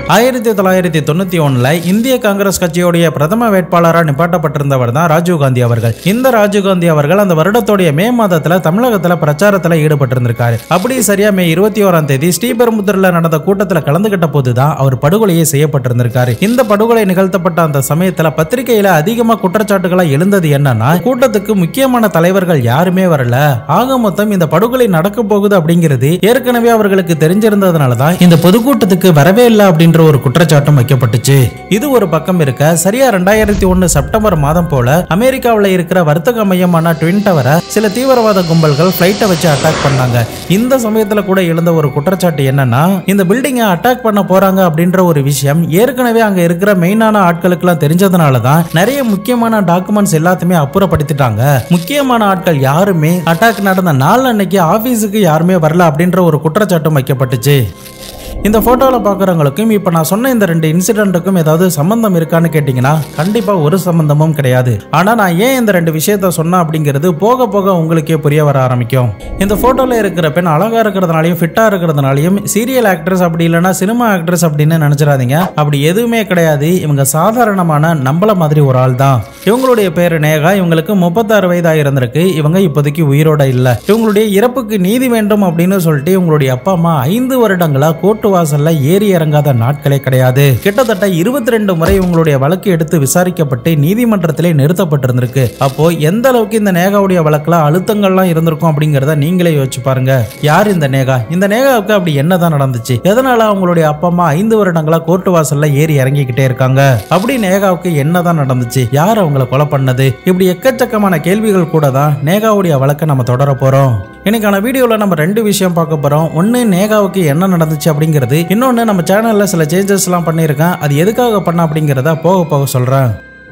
ஆயிரத்தி தொள்ளாயிரத்தி தொண்ணூத்தி ஒண்ணுல இந்திய காங்கிரஸ் கட்சியுடைய பிரதம வேட்பாளராக நிப்பாட்டப்பட்டிருந்தவர் தான் ராஜீவ் காந்தி அவர்கள் இந்த ராஜீவ் காந்தி அவர்கள் அந்த வருடத்துடைய மே மாதத்துல தமிழகத்துல பிரச்சாரத்துல ஈடுபட்டிருந்திருக்காரு அப்படி சரியா மே இருபத்தி ஓராம் தேதி ஸ்ரீபெரும்புதூர்ல நடந்த கூட்டத்துல கலந்துகிட்ட போதுதான் அவர் படுகொலையே செய்யப்பட்டிருந்திருக்காரு இந்த படுகொலை நிகழ்த்தப்பட்ட அந்த சமயத்துல பத்திரிகையில அதிகமா குற்றச்சாட்டுகளா எழுந்தது என்னன்னா கூட்டத்துக்கு முக்கியமான தலைவர்கள் யாருமே வரல ஆக மொத்தம் இந்த படுகொலை நடக்க போகுது அப்படிங்கிறது ஏற்கனவே அவர்களுக்கு தெரிஞ்சிருந்ததுனால தான் இந்த பொதுக்கூட்டத்துக்கு வரவே இல்லை அப்படின்ற ஒரு குற்றச்சாட்டும் வைக்கப்பட்டுச்சு இது ஒரு பக்கம் இருக்க சரியா ரெண்டாயிரத்தி ஒன்னு செப்டம்பர் மாதம் போல அமெரிக்காவில் இருக்கிற வர்த்தக மையமான ட்வின் டவரை சில தீவிரவாத கும்பல்கள் பிளைட்டை வச்சு அட்டாக் பண்ணாங்க இந்த சமயத்துல கூட எழுந்த ஒரு குற்றச்சாட்டு என்னன்னா இந்த பில்டிங்கை அட்டாக் பண்ண போறாங்க அப்படின்ற ஒரு விஷயம் ஏற்கனவே அங்க இருக்கிற மெயினான ஆட்களுக்கெல்லாம் தெரிஞ்சதுனால தான் நிறைய முக்கியமான டாக்குமெண்ட்ஸ் எல்லாத்தையுமே அப்புறப்படுத்திட்டாங்க முக்கியமான ஆட்கள் யாருமே அட்டாக் நடந்த நாள் அன்னைக்கு ஆபீஸுக்கு யாருமே வரல அப்படின்ற ஒரு குற்றச்சாட்டும் வைக்கப்பட்டுச்சு இந்த போட்டோவில் பார்க்குறவங்களுக்கும் இப்போ நான் சொன்ன இந்த ரெண்டு இன்சிடென்ட்டுக்கும் ஏதாவது சம்பந்தம் இருக்கான்னு கேட்டிங்கன்னா கண்டிப்பாக ஒரு சம்பந்தமும் கிடையாது ஆனால் நான் ஏன் இந்த ரெண்டு விஷயத்த சொன்னேன் அப்படிங்கிறது போக போக உங்களுக்கே புரிய வர ஆரம்பிக்கும் இந்த ஃபோட்டோவில் இருக்கிற பெண் அழகாக இருக்கிறதுனாலையும் ஃபிட்டாக இருக்கிறதுனாலையும் சீரியல் ஆக்ட்ரஸ் அப்படி இல்லைன்னா சினிமா ஆக்ட்ரஸ் அப்படின்னு நினச்சிடாதீங்க அப்படி எதுவுமே கிடையாது இவங்க சாதாரணமான நம்மள மாதிரி ஒரு ஆள் தான் இவங்களுடைய பேர் நேகா இவங்களுக்கு முப்பத்தாறு வயதாக இருந்திருக்கு இவங்க இப்போதைக்கு உயிரோட இல்லை இவங்களுடைய இறப்புக்கு நீதி வேண்டும் அப்படின்னு சொல்லிட்டு இவங்களுடைய அப்பா அம்மா ஐந்து வருடங்களா கோர்ட்டு வாசல்ல ஏறி இறங்காத நாட்களே கிடையாது கிட்டத்தட்ட இருபத்தி ரெண்டு முறை இவங்களுடைய வழக்கு எடுத்து விசாரிக்கப்பட்டு நீதிமன்றத்திலே நிறுத்தப்பட்டிருந்திருக்கு அப்போ எந்த அளவுக்கு இந்த நேகாவுடைய வழக்குல அழுத்தங்கள்லாம் இருந்திருக்கும் அப்படிங்கறத நீங்களே யோசிச்சு பாருங்க யார் இந்த நேகா இந்த நேகாவுக்கு அப்படி என்னதான் நடந்துச்சு எதனால அவங்களுடைய அப்பா அம்மா ஐந்து வருடங்களா கோர்ட்டு வாசல்ல ஏறி இறங்கிக்கிட்டே இருக்காங்க அப்படி நேகாவுக்கு என்னதான் நடந்துச்சு யார் அவங்கள கொலை பண்ணது இப்படி எக்கச்சக்கமான கேள்விகள் கூட தான் நேகாவுடைய வழக்கை நம்ம தொடர போறோம் இன்னைக்கான வீடியோவில் நம்ம ரெண்டு விஷயம் பார்க்க போகிறோம் ஒன்று நேகாவுக்கு என்ன நடந்துச்சு அப்படிங்கிறது இன்னொன்று நம்ம சேனலில் சில சேஞ்சஸ்லாம் பண்ணியிருக்கேன் அது எதுக்காக பண்ண அப்படிங்கிறத போக போக சொல்கிறேன்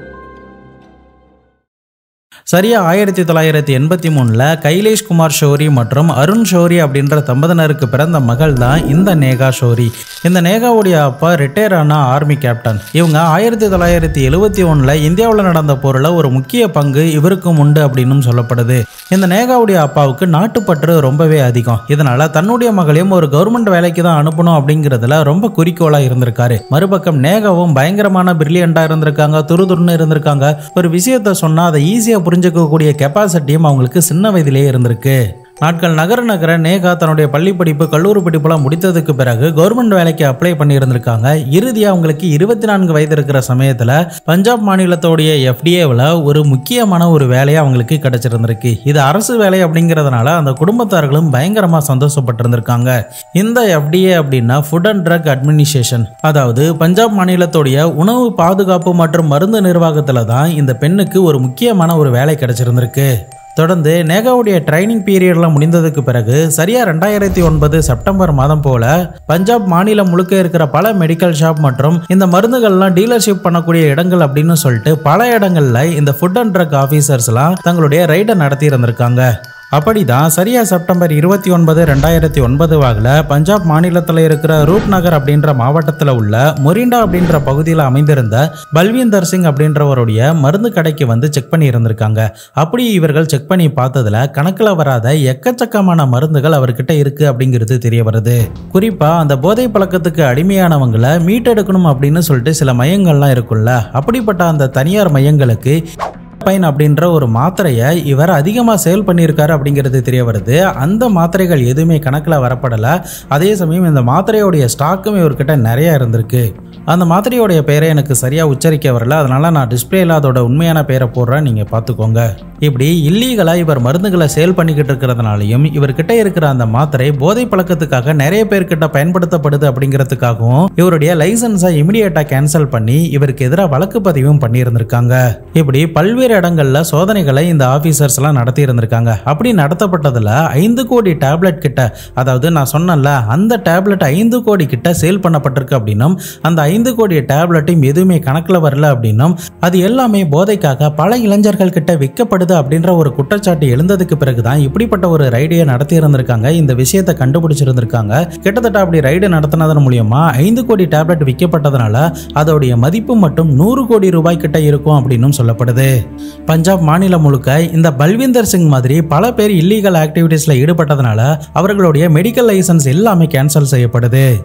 சரியா ஆயிரத்தி தொள்ளாயிரத்தி எண்பத்தி மூணுல கைலேஷ் குமார் ஷோரி மற்றும் அருண் ஷோரி அப்படின்ற தம்பதினருக்கு பிறந்த மகள் தான் இந்த நேகா ஷோரி இந்த நேகாவுடைய அப்பா ரிட்டையர் ஆன ஆர்மி கேப்டன் இவங்க ஆயிரத்தி தொள்ளாயிரத்தி எழுவத்தி ஒன்றில் இந்தியாவில் நடந்த போரில் ஒரு முக்கிய பங்கு இவருக்கும் உண்டு அப்படின்னு சொல்லப்படுது இந்த நேகாவுடைய அப்பாவுக்கு நாட்டுப்பற்று ரொம்பவே அதிகம் இதனால தன்னுடைய மகளையும் ஒரு கவர்மெண்ட் வேலைக்கு தான் அனுப்பணும் அப்படிங்கிறதுல ரொம்ப குறிக்கோளாக இருந்திருக்காரு மறுபக்கம் நேகாவும் பயங்கரமான பிரில்லியண்டா இருந்திருக்காங்க துருதுருன்னு இருந்திருக்காங்க ஒரு விஷயத்த சொன்னா அதை ஈஸியா புரிஞ்சுக்கக்கூடிய கெப்பாசிட்டியும் அவங்களுக்கு சின்ன வயதிலேயே இருந்திருக்கு நாட்கள் நகர நகர நேகா தன்னுடைய பள்ளி படிப்பு கல்லூரி படிப்புலாம் முடித்ததுக்கு பிறகு கவர்மெண்ட் வேலைக்கு அப்ளை பண்ணியிருந்திருக்காங்க இறுதியா அவங்களுக்கு இருபத்தி நான்கு வயது இருக்கிற சமயத்துல பஞ்சாப் மாநிலத்தோடைய எஃப்டிஏவில் ஒரு முக்கியமான ஒரு வேலையை அவங்களுக்கு கிடைச்சிருந்திருக்கு இது அரசு வேலை அப்படிங்கிறதுனால அந்த குடும்பத்தார்களும் பயங்கரமா சந்தோஷப்பட்டிருந்திருக்காங்க இந்த எஃப்டிஏ அப்படின்னா ஃபுட் அண்ட் ட்ரக் அட்மினிஸ்ட்ரேஷன் அதாவது பஞ்சாப் மாநிலத்துடைய உணவு பாதுகாப்பு மற்றும் மருந்து நிர்வாகத்துல தான் இந்த பெண்ணுக்கு ஒரு முக்கியமான ஒரு வேலை கிடைச்சிருந்திருக்கு தொடர்ந்து நேகாவுடைய ட்ரைனிங் பீரியட்லாம் முடிந்ததுக்கு பிறகு சரியா ரெண்டாயிரத்தி ஒன்பது செப்டம்பர் மாதம் போல பஞ்சாப் மாநிலம் முழுக்க இருக்கிற பல மெடிக்கல் ஷாப் மற்றும் இந்த மருந்துகள்லாம் டீலர்ஷிப் பண்ணக்கூடிய இடங்கள் அப்படின்னு சொல்லிட்டு பல இடங்கள்ல இந்த ஃபுட் அண்ட் ட்ரக் ஆஃபீஸர்ஸ்லாம் தங்களுடைய ரைடை நடத்தி இருந்திருக்காங்க அப்படிதான் சரியா செப்டம்பர் இருபத்தி ஒன்பது ரெண்டாயிரத்தி ஒன்பது வாகில் பஞ்சாப் மாநிலத்தில் இருக்கிற ரூப் நகர் அப்படின்ற மாவட்டத்தில் உள்ள மொரிண்டா அப்படின்ற பகுதியில் அமைந்திருந்த பல்வீந்தர் சிங் அப்படின்றவருடைய மருந்து கடைக்கு வந்து செக் பண்ணி இருந்திருக்காங்க அப்படி இவர்கள் செக் பண்ணி பார்த்ததுல கணக்கில் வராத எக்கச்சக்கமான மருந்துகள் அவர்கிட்ட இருக்கு அப்படிங்கிறது தெரிய வருது குறிப்பா அந்த போதை பழக்கத்துக்கு அடிமையானவங்களை மீட்டெடுக்கணும் அப்படின்னு சொல்லிட்டு சில மையங்கள்லாம் இருக்குல்ல அப்படிப்பட்ட அந்த தனியார் மையங்களுக்கு பைன் அப்படின்ற ஒரு மாத்திரையை இவர் அதிகமாக சேல் பண்ணியிருக்காரு அப்படிங்கிறது தெரிய வருது அந்த மாத்திரைகள் எதுவுமே கணக்கில் வரப்படலை அதே சமயம் இந்த மாத்திரையோடைய ஸ்டாக்கும் இவர்கிட்ட நிறைய இருந்திருக்கு அந்த மாத்திரையோடைய பெயரை எனக்கு சரியாக உச்சரிக்க வரல அதனால நான் டிஸ்பிளேல அதோட உண்மையான பெயரை போடுறேன் நீங்கள் பார்த்துக்கோங்க இப்படி இல்லீகலாக இவர் மருந்துகளை சேல் பண்ணிக்கிட்டு இருக்கிறதுனாலையும் இவர்கிட்ட இருக்கிற அந்த மாத்திரை போதை பழக்கத்துக்காக நிறைய பேர்கிட்ட பயன்படுத்தப்படுது அப்படிங்கிறதுக்காகவும் இவருடைய லைசன்ஸை இமிடியேட்டாக கேன்சல் பண்ணி இவருக்கு எதிராக வழக்கு பதிவும் பண்ணியிருந்திருக்காங்க இப்படி பல்வேறு இடங்கள்ல சோதனைகளை இந்த ஆபீசர்ஸ் எல்லாம் நடத்தி இருந்திருக்காங்க அப்படி நடத்தப்பட்டதுல ஐந்து கோடி டேப்லெட் கிட்ட அதாவது நான் சொன்னேன்ல அந்த டேப்லெட் ஐந்து கோடி கிட்ட சேல் பண்ணப்பட்டிருக்கு அப்படின்னும் அந்த ஐந்து கோடி டேப்லெட்டையும் எதுவுமே கணக்கில் வரல அப்படின்னும் அது எல்லாமே போதைக்காக பல இளைஞர்கள் கிட்ட விற்கப்படுது அப்படின்ற ஒரு குற்றச்சாட்டு எழுந்ததுக்கு பிறகுதான் இப்படிப்பட்ட ஒரு ரைடியை நடத்தி இருந்திருக்காங்க இந்த விஷயத்தை கண்டுபிடிச்சிருந்திருக்காங்க கிட்டத்தட்ட அப்படி ரைடு நடத்தினதன் மூலியமா ஐந்து கோடி டேப்லெட் விற்கப்பட்டதுனால அதோடைய மதிப்பு மட்டும் நூறு கோடி ரூபாய் கிட்ட இருக்கும் அப்படின்னும் சொல்லப்படுது பஞ்சாப் மாநிலம் முழுக்க இந்த பல்வீந்தர் சிங் மாதிரி பல பேர் இல்லீகல் ஆக்டிவிட்டீஸ்ல ஈடுபட்டதுனால அவர்களுடைய மெடிக்கல் லைசன்ஸ் எல்லாமே கேன்சல் செய்யப்படுது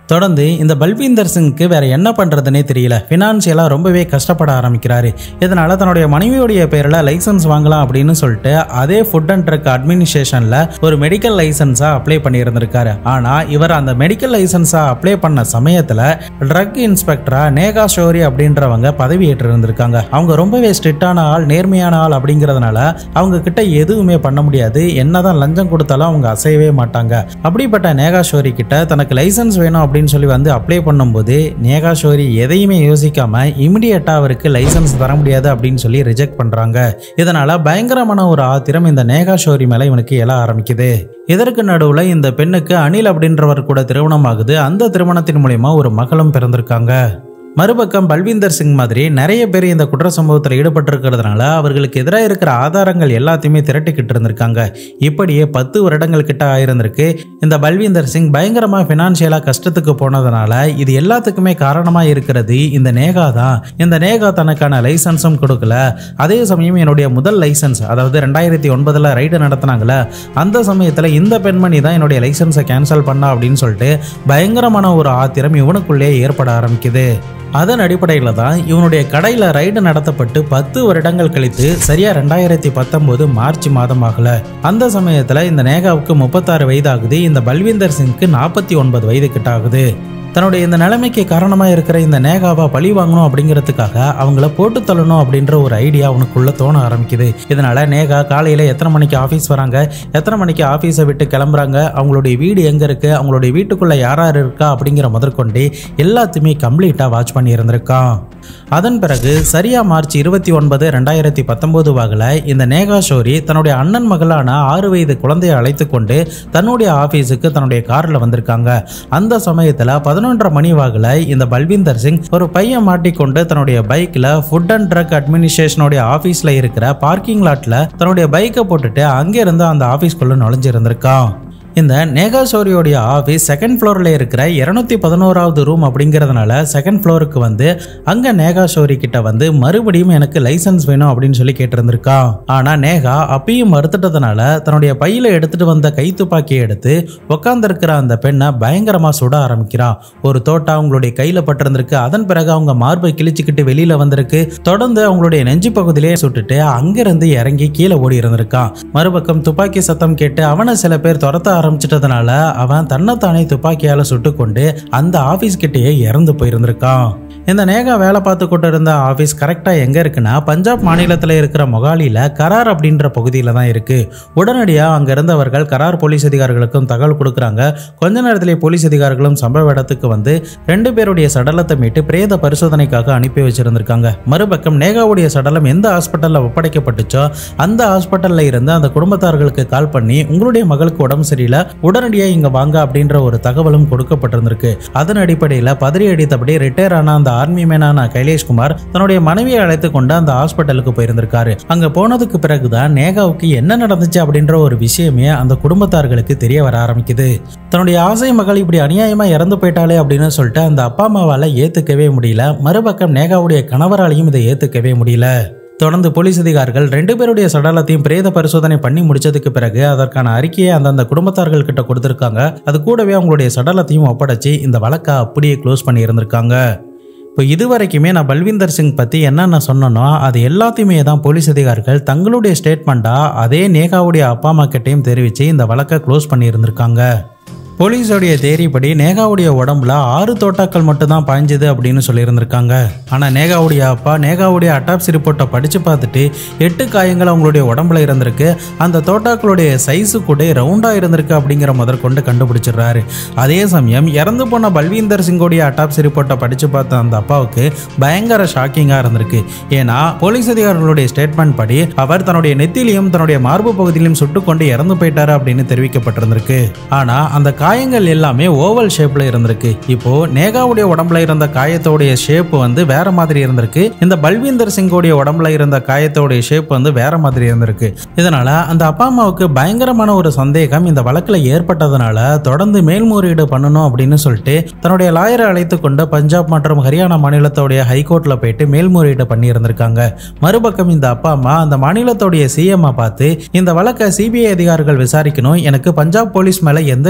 தொடர்ந்து இந்த பல்பீந்தர் சிங்க்கு வேற என்ன பண்றதுனே தெரியல ஃபினான்ஷியலா ரொம்பவே கஷ்டப்பட ஆரம்பிக்கிறாரு இதனால தன்னுடைய மனைவியுடைய பேர்ல லைசன்ஸ் வாங்கலாம் அப்படின்னு சொல்லிட்டு அதே ஃபுட் அண்ட் ட்ரக் அட்மினிஸ்ட்ரேஷன்ல ஒரு மெடிக்கல் லைசன்ஸா அப்ளை பண்ணியிருந்திருக்காரு ஆனா இவர் அந்த மெடிக்கல் லைசன்ஸா அப்ளை பண்ண சமயத்துல ட்ரக் இன்ஸ்பெக்டரா நேகா ஷோரி அப்படின்றவங்க பதவி ஏற்று இருந்திருக்காங்க அவங்க ரொம்பவே ஸ்ட்ரிக்டான ஆள் நேர்மையான ஆள் அப்படிங்கிறதுனால அவங்க கிட்ட எதுவுமே பண்ண முடியாது என்னதான் லஞ்சம் கொடுத்தாலும் அவங்க அசையவே மாட்டாங்க அப்படிப்பட்ட நேகா ஷோரி கிட்ட தனக்கு லைசன்ஸ் வேணும் அப்படின்னு சொல்லி வந்து அப்ளை பண்ணும்போது நேகா ஷோரி எதையுமே யோசிக்காம இமிடியட்டா அவருக்கு லைசன்ஸ் தர முடியாது அப்படின்னு சொல்லி ரிஜெக்ட் பண்றாங்க இதனால பயங்கரமான ஒரு ஆத்திரம் இந்த நேகா ஷோரி மேல இவனுக்கு எழ ஆரம்பிக்குது இதற்கு நடுவுல இந்த பெண்ணுக்கு அனில் அப்படின்றவர் கூட திருமணம் ஆகுது அந்த திருமணத்தின் மூலியமா ஒரு மகளும் பிறந்திருக்காங்க மறுபக்கம் பல்வீந்தர் சிங் மாதிரி நிறைய பேர் இந்த குற்ற சம்பவத்தில் ஈடுபட்டிருக்கிறதுனால அவர்களுக்கு எதிராக இருக்கிற ஆதாரங்கள் எல்லாத்தையுமே திரட்டிக்கிட்டு இருந்திருக்காங்க இப்படியே பத்து வருடங்கள் கிட்ட ஆயிருந்திருக்கு இந்த பல்வீந்தர் சிங் பயங்கரமா பினான்சியலா கஷ்டத்துக்கு போனதுனால இது எல்லாத்துக்குமே காரணமா இருக்கிறது இந்த நேகா தான் இந்த நேகா தனக்கான லைசன்ஸும் கொடுக்கல அதே சமயம் என்னுடைய முதல் லைசன்ஸ் அதாவது ரெண்டாயிரத்தி ஒன்பதுல ரைடு நடத்தினாங்களே அந்த சமயத்தில் இந்த பெண்மணி தான் என்னுடைய லைசன்ஸை கேன்சல் பண்ணா அப்படின்னு சொல்லிட்டு பயங்கரமான ஒரு ஆத்திரம் இவனுக்குள்ளே ஏற்பட ஆரம்பிக்குது அதன் அடிப்படையில் தான் இவனுடைய கடையில் ரைடு நடத்தப்பட்டு பத்து வருடங்கள் கழித்து சரியா ரெண்டாயிரத்தி பத்தொம்போது மார்ச் மாதம் ஆகல அந்த சமயத்தில் இந்த நேகாவுக்கு முப்பத்தாறு வயது ஆகுது இந்த பல்வீந்தர் சிங்க்கு நாற்பத்தி ஒன்பது வயது கிட்ட ஆகுது தன்னுடைய இந்த நிலைமைக்கு காரணமாக இருக்கிற இந்த நேகாவை பழி வாங்கணும் அப்படிங்கிறதுக்காக அவங்கள போட்டு தள்ளணும் அப்படின்ற ஒரு ஐடியா அவனுக்குள்ள தோண ஆரம்பிக்குது இதனால நேகா காலையில் எத்தனை மணிக்கு ஆஃபீஸ் வராங்க எத்தனை மணிக்கு ஆஃபீஸை விட்டு கிளம்புறாங்க அவங்களுடைய வீடு எங்கே இருக்கு அவங்களுடைய வீட்டுக்குள்ள யார் யார் இருக்கா அப்படிங்கிற முதற்கொண்டு எல்லாத்தையுமே கம்ப்ளீட்டாக வாட்ச் பண்ணி இருந்திருக்கான் அதன் பிறகு சரியா மார்ச் இருபத்தி ஒன்பது ரெண்டாயிரத்தி பத்தொன்பது வாகில் இந்த நேகா ஷோரி தன்னுடைய அண்ணன் மகளான ஆறு வயது குழந்தையை அழைத்து கொண்டு தன்னுடைய ஆஃபீஸுக்கு தன்னுடைய காரில் வந்திருக்காங்க அந்த சமயத்தில் பதினொன்றரை மணி வாகில் இந்த பல்வீந்தர் சிங் ஒரு பையன் மாட்டிக்கொண்டு தன்னுடைய பைக்கில் ஃபுட் அண்ட் ட்ரக் அட்மினிஸ்ட்ரேஷனுடைய ஆஃபீஸில் இருக்கிற பார்க்கிங் லாட்டில் தன்னுடைய பைக்கை போட்டுட்டு அங்கேருந்து அந்த ஆஃபீஸ்க்குள்ளே நுழைஞ்சிருந்திருக்கான் இந்த நேகா ஷோரியோடைய ஆஃபீஸ் செகண்ட் ஃப்ளோரில் இருக்கிற இரநூத்தி பதினோராவது ரூம் அப்படிங்கிறதுனால செகண்ட் ஃப்ளோருக்கு வந்து அங்கே நேகா ஷோரி கிட்ட வந்து மறுபடியும் எனக்கு லைசன்ஸ் வேணும் அப்படின்னு சொல்லி கேட்டிருந்திருக்கான் ஆனால் நேகா அப்பயும் மறுத்துட்டதுனால தன்னுடைய பையில எடுத்துட்டு வந்த கைத்துப்பாக்கியை எடுத்து உட்காந்துருக்கிற அந்த பெண்ணை பயங்கரமாக சுட ஆரம்பிக்கிறான் ஒரு தோட்டா அவங்களுடைய கையில் பட்டிருந்திருக்கு அதன் பிறகு அவங்க மார்பை கிழிச்சுக்கிட்டு வெளியில வந்திருக்கு தொடர்ந்து அவங்களுடைய நெஞ்சு பகுதியிலே சுட்டுட்டு அங்கிருந்து இறங்கி கீழே ஓடி இருந்திருக்கான் மறுபக்கம் துப்பாக்கி சத்தம் கேட்டு அவனை சில பேர் துரத்த ஆரம்பிச்சிட்டதுனால அவன் தன்னைத்தானே துப்பாக்கியால சுட்டுக்கொண்டு அந்த ஆபீஸ் கிட்டேயே இறந்து போயிருந்திருக்கான் இந்த நேகா வேலை பார்த்து கொண்டு இருந்த ஆஃபீஸ் கரெக்டாக எங்கே இருக்குன்னா பஞ்சாப் மாநிலத்தில் இருக்கிற மொகாலியில் கரார் அப்படின்ற பகுதியில் தான் இருக்குது உடனடியாக அங்கே இருந்தவர்கள் கரார் போலீஸ் அதிகாரிகளுக்கும் தகவல் கொடுக்குறாங்க கொஞ்ச நேரத்திலே போலீஸ் அதிகாரிகளும் சம்பவ இடத்துக்கு வந்து ரெண்டு பேருடைய சடலத்தை மீட்டு பிரேத பரிசோதனைக்காக அனுப்பி வச்சிருந்திருக்காங்க மறுபக்கம் நேகாவுடைய சடலம் எந்த ஹாஸ்பிட்டலில் ஒப்படைக்கப்பட்டுச்சோ அந்த ஹாஸ்பிட்டலில் இருந்து அந்த குடும்பத்தார்களுக்கு கால் பண்ணி உங்களுடைய மகளுக்கு உடம்பு சரியில்லை உடனடியாக இங்கே வாங்க அப்படின்ற ஒரு தகவலும் கொடுக்கப்பட்டிருந்திருக்கு அதன் அடிப்படையில் பதறி அடித்தபடி ரிட்டையர் ஆன அந்த ஆர்மி மேனான கைலேஷ்குமார் தன்னுடைய மனைவியை அழைத்து கொண்டு அந்த ஹாஸ்பிட்டலுக்கு போயிருந்திருக்காரு அங்க போனதுக்கு பிறகுதான் நேகாவுக்கு என்ன நடந்துச்சு அப்படின்ற ஒரு விஷயமே அந்த குடும்பத்தார்களுக்கு தெரிய வர ஆரம்பிக்குது தன்னுடைய ஆசை மகள் இப்படி அநியாயமா இறந்து போயிட்டாலே அப்படின்னு சொல்லிட்டு அந்த அப்பா அம்மாவால ஏத்துக்கவே முடியல மறுபக்கம் நேகாவுடைய கணவராலையும் இதை ஏத்துக்கவே முடியல தொடர்ந்து போலீஸ் அதிகாரிகள் ரெண்டு பேருடைய சடலத்தையும் பிரேத பரிசோதனை பண்ணி முடிச்சதுக்கு பிறகு அதற்கான அறிக்கையை அந்தந்த குடும்பத்தார்கள் கிட்ட கொடுத்திருக்காங்க அது கூடவே அவங்களுடைய சடலத்தையும் ஒப்படைச்சு இந்த வழக்கை அப்படியே க்ளோஸ் பண்ணி இருந்திருக்காங்க இப்போ இது வரைக்குமே நான் பல்வீந்தர் சிங் பற்றி என்னென்ன சொன்னனோ அது எல்லாத்தையுமே தான் போலீஸ் அதிகாரிகள் தங்களுடைய ஸ்டேட்மெண்ட்டாக அதே நேகாவுடைய அப்பா அம்மா கிட்டையும் தெரிவித்து இந்த வழக்கை க்ளோஸ் பண்ணியிருந்திருக்காங்க போலீஸோடைய தேரிப்படி நேகாவுடைய உடம்புல ஆறு தோட்டாக்கள் மட்டும்தான் பாய்ஞ்சது அப்படின்னு சொல்லியிருந்திருக்காங்க ஆனால் நேகாவுடைய அப்பா நேகாவுடைய அட்டாப்சி ரிப்போர்ட்டை படித்து பார்த்துட்டு எட்டு காயங்கள் அவங்களுடைய உடம்புல இருந்திருக்கு அந்த தோட்டாக்களுடைய சைஸு கூட ரவுண்டாக இருந்திருக்கு அப்படிங்கிற முதற்கொண்டு கண்டுபிடிச்சிடுறாரு அதே சமயம் இறந்து போன பல்வீந்தர் சிங்கோடைய அட்டாப்சி ரிப்போர்ட்டை படித்து பார்த்த அந்த அப்பாவுக்கு பயங்கர ஷாக்கிங்காக இருந்திருக்கு ஏன்னா போலீஸ் அதிகாரிகளுடைய ஸ்டேட்மெண்ட் படி அவர் தன்னுடைய நெத்திலையும் தன்னுடைய மார்பு பகுதியிலும் சுட்டுக்கொண்டு இறந்து போயிட்டாரு அப்படின்னு தெரிவிக்கப்பட்டிருந்திருக்கு ஆனால் அந்த காயங்கள் எல்லாமே ஓவல் ஷேப்ல இருந்திருக்கு இப்போ நேகாவுடைய உடம்புல இருந்த காயத்தோடைய ஷேப் வந்து வேற மாதிரி இருந்திருக்கு இந்த பல்வீந்தர் சிங்கோடைய உடம்புல இருந்த காயத்தோடைய ஷேப் வந்து வேற மாதிரி இருந்திருக்கு இதனால அந்த அப்பா அம்மாவுக்கு பயங்கரமான ஒரு சந்தேகம் இந்த வழக்குல ஏற்பட்டதுனால தொடர்ந்து மேல்முறையீடு பண்ணணும் அப்படின்னு சொல்லிட்டு தன்னுடைய லாயரை அழைத்து கொண்டு பஞ்சாப் மற்றும் ஹரியானா மாநிலத்தோடைய ஹைகோர்ட்ல போயிட்டு மேல்முறையீடு பண்ணி இருந்திருக்காங்க மறுபக்கம் இந்த அப்பா அம்மா அந்த மாநிலத்தோடைய சிஎம் பார்த்து இந்த வழக்கை சிபிஐ அதிகாரிகள் விசாரிக்கணும் எனக்கு பஞ்சாப் போலீஸ் மேல எந்தவித நம்பிக்கை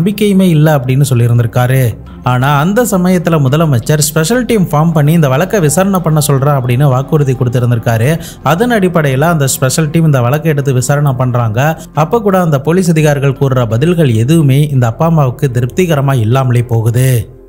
நம்பிக்கையுமே இல்லை அப்படின்னு சொல்லியிருந்திருக்காரு ஆனால் அந்த சமயத்தில் முதலமைச்சர் ஸ்பெஷல் டீம் ஃபார்ம் பண்ணி இந்த வழக்கை விசாரணை பண்ண சொல்கிறேன் அப்படின்னு வாக்குறுதி கொடுத்துருந்திருக்காரு அதன் அடிப்படையில் அந்த ஸ்பெஷல் டீம் இந்த வழக்கை எடுத்து விசாரணை பண்ணுறாங்க அப்போ கூட அந்த போலீஸ் அதிகாரிகள் கூறுற பதில்கள் எதுவுமே இந்த அப்பா அம்மாவுக்கு திருப்திகரமாக இல்லாமலே போகுது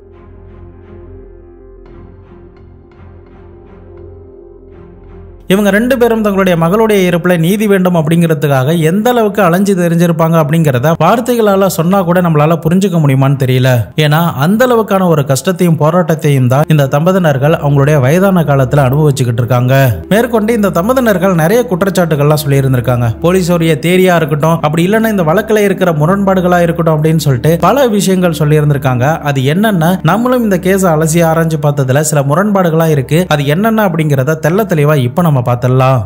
இவங்க ரெண்டு பேரும் தங்களுடைய மகளுடைய இறப்புல நீதி வேண்டும் அப்படிங்கிறதுக்காக எந்த அளவுக்கு அலைஞ்சு தெரிஞ்சிருப்பாங்க அப்படிங்கிறத வார்த்தைகளால சொன்னா கூட நம்மளால புரிஞ்சுக்க முடியுமான்னு தெரியல ஏன்னா அந்த அளவுக்கான ஒரு கஷ்டத்தையும் போராட்டத்தையும் தான் இந்த தம்பதியினர்கள் அவங்களுடைய வயதான காலத்துல அனுபவிச்சுக்கிட்டு இருக்காங்க மேற்கொண்டு இந்த தம்பதியினர்கள் நிறைய குற்றச்சாட்டுகள்லாம் சொல்லியிருந்திருக்காங்க போலீஸோடைய தேரியா இருக்கட்டும் அப்படி இல்லைன்னா இந்த வழக்கில் இருக்கிற முரண்பாடுகளா இருக்கட்டும் அப்படின்னு சொல்லிட்டு பல விஷயங்கள் சொல்லியிருந்திருக்காங்க அது என்னென்ன நம்மளும் இந்த கேஸை அலசி ஆராய்ஞ்சு பார்த்ததுல சில முரண்பாடுகளா இருக்கு அது என்னென்ன அப்படிங்கிறத தெள்ள தெளிவா இப்போ நம்ம பார்த்துடலாம்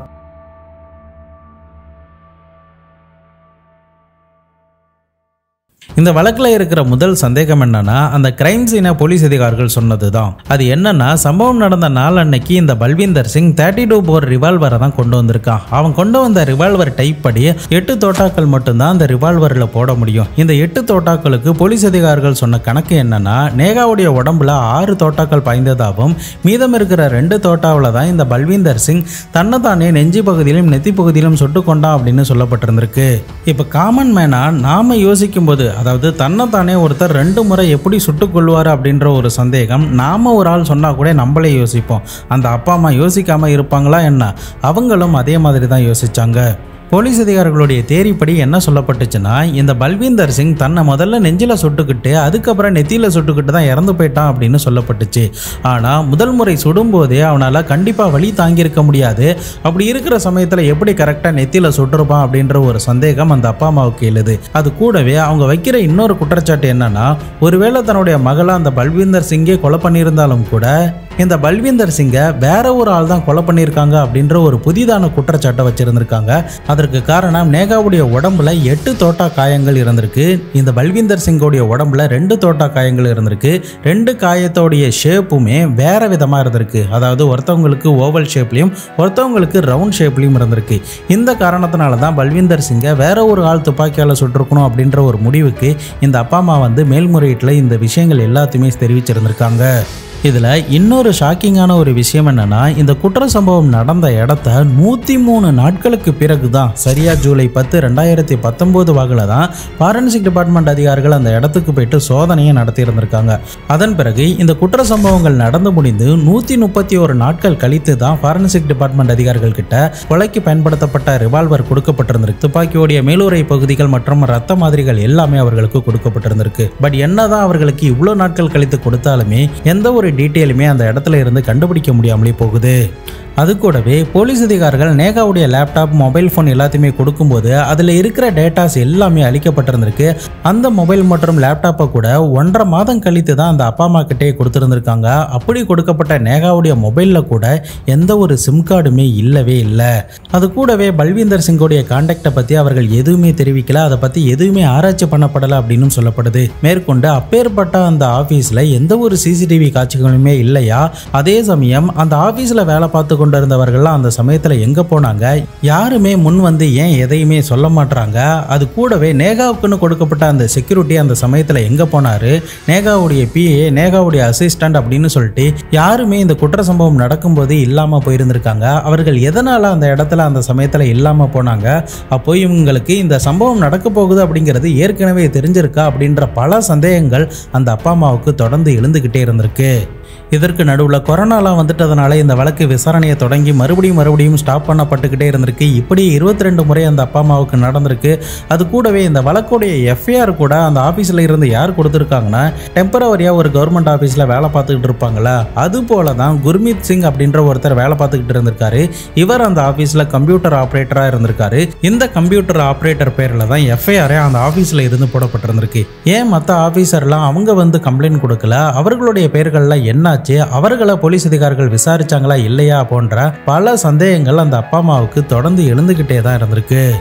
இந்த வழக்கில் இருக்கிற முதல் சந்தேகம் என்னன்னா அந்த கிரைம் சீனை போலீஸ் அதிகாரிகள் சொன்னது தான் அது என்னன்னா சம்பவம் நடந்த நாள் அன்னைக்கு இந்த Balwinder Singh thirty two bore ரிவால்வரை தான் கொண்டு வந்திருக்கான் அவன் கொண்டு வந்த ரிவால்வர் டைப் படி எட்டு தோட்டாக்கள் மட்டும்தான் அந்த ரிவால்வரில் போட முடியும் இந்த எட்டு தோட்டாக்களுக்கு போலீஸ் அதிகாரிகள் சொன்ன கணக்கு என்னன்னா நேகாவுடைய உடம்புல ஆறு தோட்டாக்கள் பாய்ந்ததாகவும் மீதம் இருக்கிற ரெண்டு தோட்டாவில் தான் இந்த பல்வீந்தர் சிங் தன்னைத்தானே நெஞ்சு பகுதியிலும் நெத்தி பகுதியிலும் சுட்டு கொண்டான் அப்படின்னு சொல்லப்பட்டிருந்திருக்கு இப்போ காமன் மேனா நாம யோசிக்கும் போது அதாவது தன்னைத்தானே ஒருத்தர் ரெண்டு முறை எப்படி சுட்டுக் கொள்வார் அப்படின்ற ஒரு சந்தேகம் நாம ஒரு ஆள் சொன்னா கூட நம்மளே யோசிப்போம் அந்த அப்பா அம்மா யோசிக்காம இருப்பாங்களா என்ன அவங்களும் அதே மாதிரி தான் யோசிச்சாங்க போலீஸ் அதிகாரிகளுடைய தேரிப்படி என்ன சொல்லப்பட்டுச்சுன்னா இந்த பல்வீந்தர் சிங் தன்னை முதல்ல நெஞ்சில சுட்டுக்கிட்டு அதுக்கப்புறம் நெத்தியில சுட்டுக்கிட்டு தான் இறந்து போயிட்டான் அப்படின்னு சொல்லப்பட்டுச்சு ஆனால் முதல் முறை சுடும்போதே அவனால் கண்டிப்பாக வலி தாங்கியிருக்க முடியாது அப்படி இருக்கிற சமயத்தில் எப்படி கரெக்டாக நெத்தியில சுட்டிருப்பான் அப்படின்ற ஒரு சந்தேகம் அந்த அப்பா அம்மாவுக்கு எழுது அது கூடவே அவங்க வைக்கிற இன்னொரு குற்றச்சாட்டு என்னன்னா ஒருவேளை தன்னுடைய மகளை அந்த பல்வீந்தர் சிங்கே கொலை பண்ணியிருந்தாலும் கூட இந்த பல்வீந்தர் சிங்கை வேற ஒரு ஆள் தான் கொலை பண்ணியிருக்காங்க அப்படின்ற ஒரு புதிதான குற்றச்சாட்டை வச்சிருந்திருக்காங்க அதற்கு காரணம் நேகாவுடைய உடம்புல எட்டு தோட்டா காயங்கள் இருந்திருக்கு இந்த பல்வீந்தர் சிங்கோடைய உடம்புல ரெண்டு தோட்டா காயங்கள் இருந்திருக்கு ரெண்டு காயத்தோடைய ஷேப்புமே வேற விதமாக இருந்திருக்கு அதாவது ஒருத்தவங்களுக்கு ஓவல் ஷேப்லையும் ஒருத்தவங்களுக்கு ரவுண்ட் ஷேப்லையும் இருந்திருக்கு இந்த காரணத்தினால தான் பல்வீந்தர் சிங்கை வேற ஒரு ஆள் துப்பாக்கியால் சுட்டிருக்கணும் அப்படின்ற ஒரு முடிவுக்கு இந்த அப்பா அம்மா வந்து மேல்முறையீட்டில் இந்த விஷயங்கள் எல்லாத்தையுமே தெரிவிச்சிருந்திருக்காங்க இதில் இன்னொரு ஷாக்கிங்கான ஒரு விஷயம் என்னன்னா இந்த குற்ற சம்பவம் நடந்த இடத்த நூற்றி மூணு நாட்களுக்கு பிறகு தான் சரியா ஜூலை பத்து ரெண்டாயிரத்தி பத்தொம்போது வாக்கில் தான் ஃபாரன்சிக் டிபார்ட்மெண்ட் அதிகாரிகள் அந்த இடத்துக்கு போயிட்டு சோதனையை நடத்தியிருந்திருக்காங்க அதன் பிறகு இந்த குற்ற சம்பவங்கள் நடந்து முடிந்து நூற்றி முப்பத்தி ஒரு நாட்கள் கழித்து தான் ஃபாரன்சிக் டிபார்ட்மெண்ட் அதிகாரிகள் கிட்ட கொலைக்கு பயன்படுத்தப்பட்ட ரிவால்வர் கொடுக்கப்பட்டிருந்திருக்கு துப்பாக்கியோடைய மேலுறை பகுதிகள் மற்றும் ரத்த மாதிரிகள் எல்லாமே அவர்களுக்கு கொடுக்கப்பட்டிருந்திருக்கு பட் என்னதான் அவர்களுக்கு இவ்வளோ நாட்கள் கழித்து கொடுத்தாலுமே எந்த ஒரு டீட்டெயிலுமே அந்த இடத்துல இருந்து கண்டுபிடிக்க முடியாமலே போகுது அது கூடவே போலீஸ் அதிகாரிகள் நேகாவுடைய லேப்டாப் மொபைல் ஃபோன் எல்லாத்தையுமே கொடுக்கும்போது அதில் இருக்கிற டேட்டாஸ் எல்லாமே அழிக்கப்பட்டிருந்திருக்கு அந்த மொபைல் மற்றும் லேப்டாப்பை கூட ஒன்றரை மாதம் கழித்து தான் அந்த அப்பா அம்மா கிட்டே கொடுத்துருந்துருக்காங்க அப்படி கொடுக்கப்பட்ட நேகாவுடைய மொபைலில் கூட எந்த ஒரு சிம் கார்டுமே இல்லவே இல்லை அது கூடவே பல்வீந்தர் சிங்கோடைய கான்டாக்டை பற்றி அவர்கள் எதுவுமே தெரிவிக்கல அதை பற்றி எதுவுமே ஆராய்ச்சி பண்ணப்படலை அப்படின்னு சொல்லப்படுது மேற்கொண்டு அப்பேற்பட்ட அந்த ஆஃபீஸில் எந்த ஒரு சிசிடிவி காட்சிகளுமே இல்லையா அதே சமயம் அந்த ஆஃபீஸில் வேலை பார்த்து கொண்டிருந்தவர்கள்லாம் அந்த சமயத்தில் எங்கே போனாங்க யாருமே முன் வந்து ஏன் எதையுமே சொல்ல மாட்றாங்க அது கூடவே நேகாவுக்குன்னு கொடுக்கப்பட்ட அந்த செக்யூரிட்டி அந்த சமயத்தில் எங்கே போனார் நேகாவுடைய பிஏ நேகாவுடைய அசிஸ்டன்ட் அப்படின்னு சொல்லிட்டு யாருமே இந்த குற்ற சம்பவம் நடக்கும்போது இல்லாமல் போயிருந்திருக்காங்க அவர்கள் எதனால் அந்த இடத்துல அந்த சமயத்தில் இல்லாமல் போனாங்க அப்போ இவங்களுக்கு இந்த சம்பவம் நடக்க போகுது அப்படிங்கிறது ஏற்கனவே தெரிஞ்சிருக்கா அப்படின்ற பல சந்தேகங்கள் அந்த அப்பா அம்மாவுக்கு தொடர்ந்து எழுந்துக்கிட்டே இருந்திருக்கு இதற்கு நடுவில் கொரோனாலாம் வந்துட்டதுனால இந்த வழக்கு விசாரணையை தொடங்கி மறுபடியும் மறுபடியும் ஸ்டாப் பண்ணப்பட்டுக்கிட்டே இருந்திருக்கு இப்படி இருபத்தி ரெண்டு முறை அந்த அப்பா அம்மாவுக்கு நடந்திருக்கு அது கூடவே இந்த வழக்குடைய எஃப்ஐஆர் கூட அந்த ஆஃபீஸில் இருந்து யார் கொடுத்துருக்காங்கன்னா டெம்பரவரியாக ஒரு கவர்மெண்ட் ஆஃபீஸில் வேலை பார்த்துக்கிட்டு இருப்பாங்களா அது போல தான் குர்மீத் சிங் அப்படின்ற ஒருத்தர் வேலை பார்த்துக்கிட்டு இருந்திருக்காரு இவர் அந்த ஆஃபீஸில் கம்ப்யூட்டர் ஆப்ரேட்டராக இருந்திருக்காரு இந்த கம்ப்யூட்டர் ஆப்ரேட்டர் பேரில் தான் எஃப்ஐஆரே அந்த ஆஃபீஸில் இருந்து போடப்பட்டிருந்திருக்கு ஏன் மற்ற ஆஃபீஸர்லாம் அவங்க வந்து கம்ப்ளைண்ட் கொடுக்கல அவர்களுடைய பெயர்கள்ல என்னாச்சு அவர்களை போலீஸ் அதிகாரிகள் விசாரிச்சாங்களா இல்லையா போன்ற பல சந்தேகங்கள் அந்த அப்பா அம்மாவுக்கு தொடர்ந்து எழுந்துக்கிட்டே தான் இருந்திருக்கு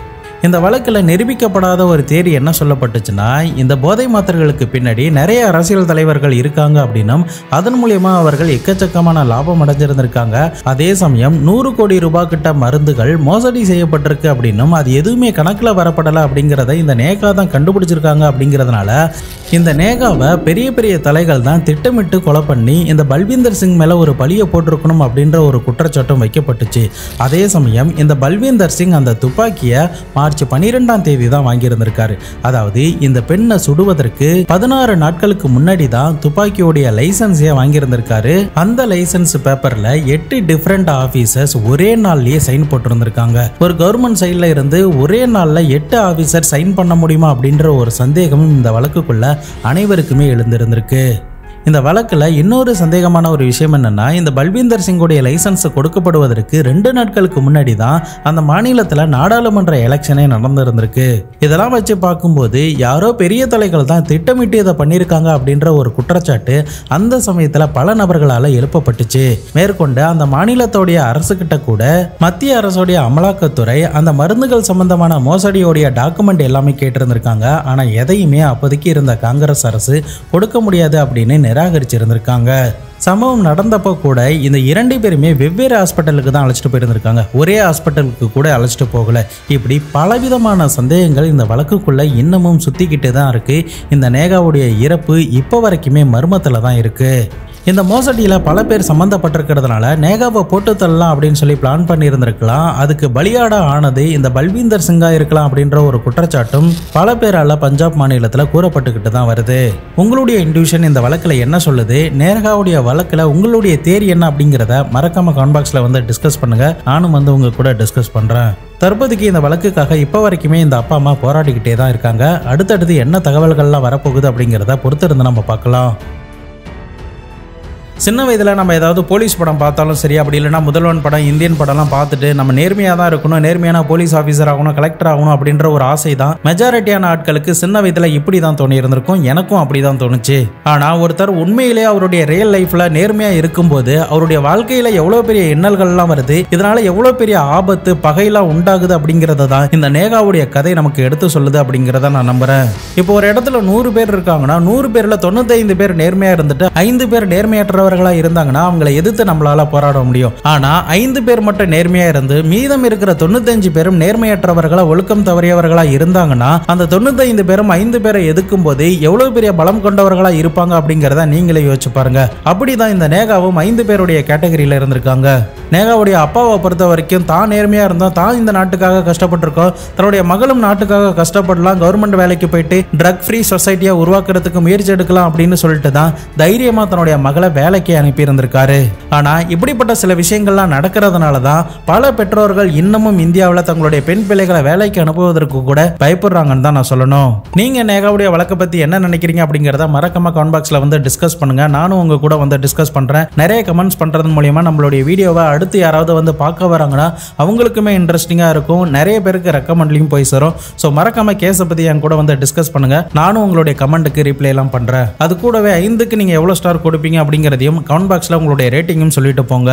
இந்த வழக்கில் நிரூபிக்கப்படாத ஒரு தேதி என்ன சொல்லப்பட்டுச்சுன்னா இந்த போதை மாத்திரைகளுக்கு பின்னாடி நிறைய அரசியல் தலைவர்கள் இருக்காங்க அப்படின்னும் அதன் மூலியமா அவர்கள் எக்கச்சக்கமான லாபம் அடைஞ்சிருந்திருக்காங்க அதே சமயம் நூறு கோடி ரூபாய் கிட்ட மருந்துகள் மோசடி செய்யப்பட்டிருக்கு அப்படின்னும் அது எதுவுமே கணக்கில் வரப்படலை அப்படிங்கிறத இந்த நேகா தான் கண்டுபிடிச்சிருக்காங்க அப்படிங்கிறதுனால இந்த நேகாவை பெரிய பெரிய தலைகள் தான் திட்டமிட்டு கொலை பண்ணி இந்த பல்வீந்தர் சிங் மேல ஒரு பழியை போட்டிருக்கணும் அப்படின்ற ஒரு குற்றச்சாட்டும் வைக்கப்பட்டுச்சு அதே சமயம் இந்த பல்வீந்தர் சிங் அந்த துப்பாக்கியை மார்ச் பன்னிரெண்டாம் தேதி தான் வாங்கியிருந்திருக்காரு அதாவது இந்த பெண்ணை சுடுவதற்கு பதினாறு நாட்களுக்கு முன்னாடி தான் துப்பாக்கியோடைய லைசன்ஸே வாங்கியிருந்திருக்காரு அந்த லைசன்ஸ் பேப்பர்ல எட்டு டிஃப்ரெண்ட் ஆபீசர்ஸ் ஒரே நாள்லயே சைன் போட்டிருந்திருக்காங்க ஒரு கவர்மெண்ட் சைட்ல இருந்து ஒரே நாள்ல எட்டு ஆபீசர் சைன் பண்ண முடியுமா அப்படின்ற ஒரு சந்தேகமும் இந்த வழக்குக்குள்ள அனைவருக்குமே எழுந்திருந்திருக்கு இந்த வழக்கில் இன்னொரு சந்தேகமான ஒரு விஷயம் என்னன்னா இந்த பல்வீந்தர் சிங்குடைய லைசன்ஸ் கொடுக்கப்படுவதற்கு ரெண்டு நாட்களுக்கு முன்னாடி தான் அந்த மாநிலத்தில் நாடாளுமன்ற எலெக்ஷனே நடந்திருந்திருக்கு இதெல்லாம் வச்சு பார்க்கும்போது யாரோ பெரிய தலைகள் தான் திட்டமிட்டு இதை பண்ணியிருக்காங்க அப்படின்ற ஒரு குற்றச்சாட்டு அந்த சமயத்தில் பல நபர்களால் எழுப்பப்பட்டுச்சு மேற்கொண்டு அந்த மாநிலத்தோடைய அரசுகிட்ட கூட மத்திய அரசுடைய அமலாக்கத்துறை அந்த மருந்துகள் சம்பந்தமான மோசடியோடைய டாக்குமெண்ட் எல்லாமே கேட்டிருந்திருக்காங்க ஆனால் எதையுமே அப்போதைக்கு இருந்த காங்கிரஸ் அரசு கொடுக்க முடியாது அப்படின்னு நிராகரிச்சிருந்திருக்காங்க சம்பவம் நடந்தப்போ கூட இந்த இரண்டு பேருமே வெவ்வேறு ஹாஸ்பிட்டலுக்கு தான் அழைச்சிட்டு போயிருந்திருக்காங்க ஒரே ஹாஸ்பிட்டலுக்கு கூட அழைச்சிட்டு போகல இப்படி பலவிதமான சந்தேகங்கள் இந்த வழக்குக்குள்ள இன்னமும் சுத்திக்கிட்டு தான் இருக்கு இந்த நேகாவுடைய இறப்பு இப்போ வரைக்குமே மர்மத்தில் தான் இருக்கு இந்த மோசடியில் பல பேர் சம்மந்தப்பட்டிருக்கிறதுனால நேகாவை போட்டு தள்ளலாம் அப்படின்னு சொல்லி பிளான் பண்ணியிருந்திருக்கலாம் அதுக்கு பலியாட ஆனது இந்த பல்வீந்தர் சிங்கா இருக்கலாம் அப்படின்ற ஒரு குற்றச்சாட்டும் பல பேரால் பஞ்சாப் மாநிலத்தில் கூறப்பட்டுக்கிட்டு தான் வருது உங்களுடைய இன்டிவிஷன் இந்த வழக்கில் என்ன சொல்லுது நேகாவுடைய வழக்கில் உங்களுடைய தேரி என்ன அப்படிங்கிறத மறக்காம கான்பாக்ஸில் வந்து டிஸ்கஸ் பண்ணுங்க நானும் வந்து உங்க கூட டிஸ்கஸ் பண்ணுறேன் தற்போதைக்கு இந்த வழக்குக்காக இப்போ வரைக்குமே இந்த அப்பா அம்மா போராடிக்கிட்டே தான் இருக்காங்க அடுத்தடுத்து என்ன தகவல்கள்லாம் வரப்போகுது அப்படிங்கிறத பொறுத்திருந்து நம்ம பார்க்கலாம் சின்ன வயதில் நம்ம ஏதாவது போலீஸ் படம் பார்த்தாலும் சரி அப்படி இல்லைன்னா முதல்வன் படம் இந்தியன் படம்லாம் பார்த்துட்டு நம்ம நேர்மையாக தான் இருக்கணும் நேர்மையான போலீஸ் ஆஃபீஸர் ஆகணும் கலெக்டர் ஆகணும் அப்படின்ற ஒரு ஆசை தான் மெஜாரிட்டியான ஆட்களுக்கு சின்ன வயதில் இப்படி தான் தோணி இருந்திருக்கும் எனக்கும் அப்படி தான் தோணுச்சு ஆனால் ஒருத்தர் உண்மையிலே அவருடைய ரியல் லைஃப்பில் நேர்மையாக இருக்கும்போது அவருடைய வாழ்க்கையில் எவ்வளோ பெரிய இன்னல்கள்லாம் வருது இதனால எவ்வளோ பெரிய ஆபத்து பகையெல்லாம் உண்டாகுது அப்படிங்கிறத தான் இந்த நேகாவுடைய கதை நமக்கு எடுத்து சொல்லுது அப்படிங்கிறத நான் நம்புறேன் இப்போ ஒரு இடத்துல நூறு பேர் இருக்காங்கன்னா நூறு பேர்ல தொண்ணூத்தைந்து பேர் நேர்மையா இருந்துட்டு ஐந்து பேர் நேர்மையற்றவர்களா இருந்தாங்கன்னா அவங்களை எதிர்த்து நம்மளால போராட முடியும் ஆனா ஐந்து பேர் மட்டும் நேர்மையா இருந்து மீதம் இருக்கிற தொண்ணூத்தஞ்சு பேரும் நேர்மையற்றவர்களா ஒழுக்கம் தவறியவர்களா இருந்தாங்கன்னா அந்த தொண்ணூத்தைந்து பேரும் ஐந்து பேரை எதிர்க்கும் போது எவ்வளவு பெரிய பலம் கொண்டவர்களா இருப்பாங்க அப்படிங்கிறத நீங்களே யோசிச்சு பாருங்க அப்படிதான் இந்த நேகாவும் ஐந்து பேருடைய கேட்டகரியில இருந்திருக்காங்க நேகாவுடைய அப்பாவை பொறுத்த வரைக்கும் தான் நேர்மையா இருந்தோம் தான் இந்த நாட்டுக்காக கஷ்டப்பட்டிருக்கோம் தன்னுடைய மகளும் நாட்டுக்காக கஷ்டப்படலாம் கவர்மெண்ட் வேலைக்கு போயிட்டு ட்ரக் ஃப்ரீ சொசைட்டியை உருவாக்குறதுக்கு முயற்சி எடுக்கலாம் அப்படின்னு சொல்லிட்டு தான் தைரியமா தன்னுடைய மகளை வேலைக்கு அனுப்பி இருந்திருக்காரு ஆனா இப்படிப்பட்ட சில விஷயங்கள்லாம் நடக்கிறதுனால தான் பல பெற்றோர்கள் இன்னமும் இந்தியாவில் தங்களுடைய பெண் பிள்ளைகளை வேலைக்கு அனுப்புவதற்கு கூட பயப்படுறாங்கன்னு தான் நான் சொல்லணும் நீங்க நேகாவுடைய வழக்கை பத்தி என்ன நினைக்கிறீங்க அப்படிங்கிறத மறக்காம கமெண்ட் பாக்ஸ்ல வந்து டிஸ்கஸ் பண்ணுங்க நானும் உங்க கூட வந்து டிஸ்கஸ் பண்றேன் நிறைய கமெண்ட்ஸ் பண்றது மூலியமா நம்மளுடைய வீடியோவை அடுத்து யாராவது வந்து பார்க்க வராங்கன்னா அவங்களுக்குமே இன்ட்ரெஸ்டிங்கா இருக்கும் நிறைய பேருக்கு ரெக்கமெண்ட்லையும் போய் சேரும் ஸோ மறக்காம கேஸை பத்தி என் கூட வந்து டிஸ்கஸ் பண்ணுங்க நானும் உங்களுடைய கமெண்ட்டுக்கு ரிப்ளை எல்லாம் பண்றேன் அது கூடவே ஐந்துக்கு நீங்க எவ்வளவு ஸ்டார் கொடுப்பீங்க அப்படிங்கிறதையும் கமெண்ட் பாக்ஸ்ல உங்களுடைய ரேட்டிங்கும் சொல்லிட்டு போங்க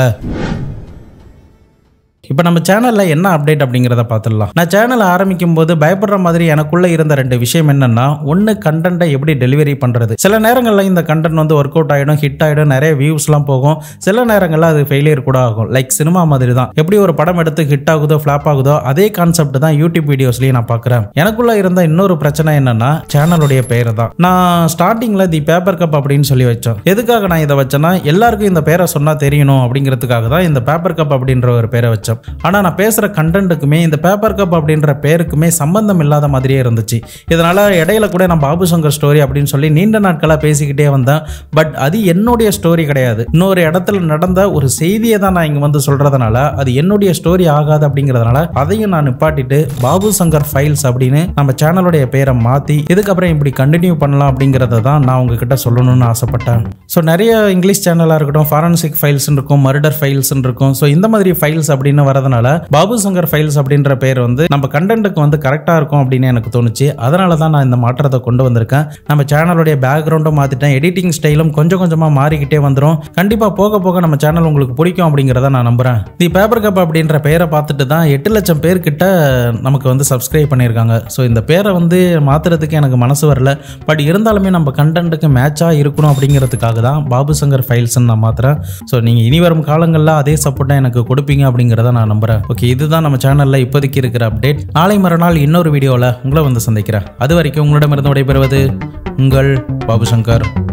இப்போ நம்ம சேனலில் என்ன அப்டேட் அப்படிங்கிறத பார்த்துடலாம் நான் சேனல் ஆரம்பிக்கும் போது பயப்படுற மாதிரி எனக்குள்ள இருந்த ரெண்டு விஷயம் என்னன்னா ஒன்று கண்டென்ட்டை எப்படி டெலிவரி பண்ணுறது சில நேரங்களில் இந்த கண்டென்ட் வந்து ஒர்க் அவுட் ஆகிடும் ஹிட் ஆகிடும் நிறைய வியூஸ்லாம் போகும் சில நேரங்களில் அது ஃபெயிலியர் கூட ஆகும் லைக் சினிமா மாதிரி தான் எப்படி ஒரு படம் எடுத்து ஹிட் ஆகுதோ ஃப்ளாப் ஆகுதோ அதே கான்செப்ட் தான் யூடியூப் வீடியோஸ்லையும் நான் பார்க்குறேன் எனக்குள்ள இருந்த இன்னொரு பிரச்சனை என்னன்னா சேனலுடைய பெயர் தான் நான் ஸ்டார்டிங்கில் தி பேப்பர் கப் அப்படின்னு சொல்லி வச்சோம் எதுக்காக நான் இதை வச்சேன்னா எல்லாருக்கும் இந்த பேரை சொன்னால் தெரியணும் அப்படிங்கிறதுக்காக தான் இந்த பேப்பர் கப் அப்படின்ற ஒரு பேரை வச்சோம் ஆனால் நான் பேசுகிற கண்டென்ட்டுக்குமே இந்த பேப்பர் கப் அப்படின்ற பேருக்குமே சம்பந்தம் இல்லாத மாதிரியே இருந்துச்சு இதனால் இடையில கூட நான் பாபு சங்கர் ஸ்டோரி அப்படின்னு சொல்லி நீண்ட நாட்களாக பேசிக்கிட்டே வந்தேன் பட் அது என்னுடைய ஸ்டோரி கிடையாது இன்னொரு இடத்துல நடந்த ஒரு செய்தியை தான் நான் இங்கே வந்து சொல்கிறதுனால அது என்னுடைய ஸ்டோரி ஆகாது அப்படிங்கிறதுனால அதையும் நான் நிப்பாட்டிட்டு பாபு சங்கர் ஃபைல்ஸ் அப்படின்னு நம்ம சேனலுடைய பேரை மாற்றி இதுக்கப்புறம் இப்படி கண்டினியூ பண்ணலாம் அப்படிங்கிறத தான் நான் உங்ககிட்ட சொல்லணும்னு ஆசைப்பட்டேன் ஸோ நிறைய இங்கிலீஷ் சேனலாக இருக்கட்டும் ஃபாரன்சிக் ஃபைல்ஸ் இருக்கும் மர்டர் ஃபைல்ஸ் இருக்கும் ஸோ இந்த மாதிரி ஃபைல்ஸ் அப்படின்னு அப்படின்னு வரதுனால பாபு சங்கர் ஃபைல்ஸ் அப்படின்ற பேர் வந்து நம்ம கண்டென்ட்டுக்கு வந்து கரெக்டாக இருக்கும் அப்படின்னு எனக்கு தோணுச்சு அதனால தான் நான் இந்த மாற்றத்தை கொண்டு வந்திருக்கேன் நம்ம சேனலுடைய பேக்ரவுண்டும் மாற்றிட்டேன் எடிட்டிங் ஸ்டைலும் கொஞ்சம் கொஞ்சமாக மாறிக்கிட்டே வந்துடும் கண்டிப்பாக போக போக நம்ம சேனல் உங்களுக்கு பிடிக்கும் அப்படிங்கிறத நான் நம்புகிறேன் தி பேப்பர் கப் அப்படின்ற பெயரை பார்த்துட்டு தான் எட்டு லட்சம் பேர்கிட்ட நமக்கு வந்து சப்ஸ்கிரைப் பண்ணியிருக்காங்க ஸோ இந்த பேரை வந்து மாற்றுறதுக்கு எனக்கு மனசு வரல பட் இருந்தாலுமே நம்ம கண்டென்ட்டுக்கு மேட்சாக இருக்கணும் அப்படிங்கிறதுக்காக தான் பாபு சங்கர் ஃபைல்ஸ்ன்னு நான் மாற்றுறேன் ஸோ நீங்கள் இனி வரும் காலங்களில் அதே சப்போர்ட்டை எனக்கு கொடுப்பீங்க அப்படிங்கிறத நான் நம்புகிறேன் ஓகே இதுதான் நம்ம சேனலில் இப்போதைக்கு இருக்கிற அப்டேட் நாளை மறுநாள் இன்னொரு வீடியோவில் உங்களை வந்து சந்திக்கிறேன் அது வரைக்கும் உங்களிடமிருந்து விடைபெறுவது உங்கள் பாபு சங்கர்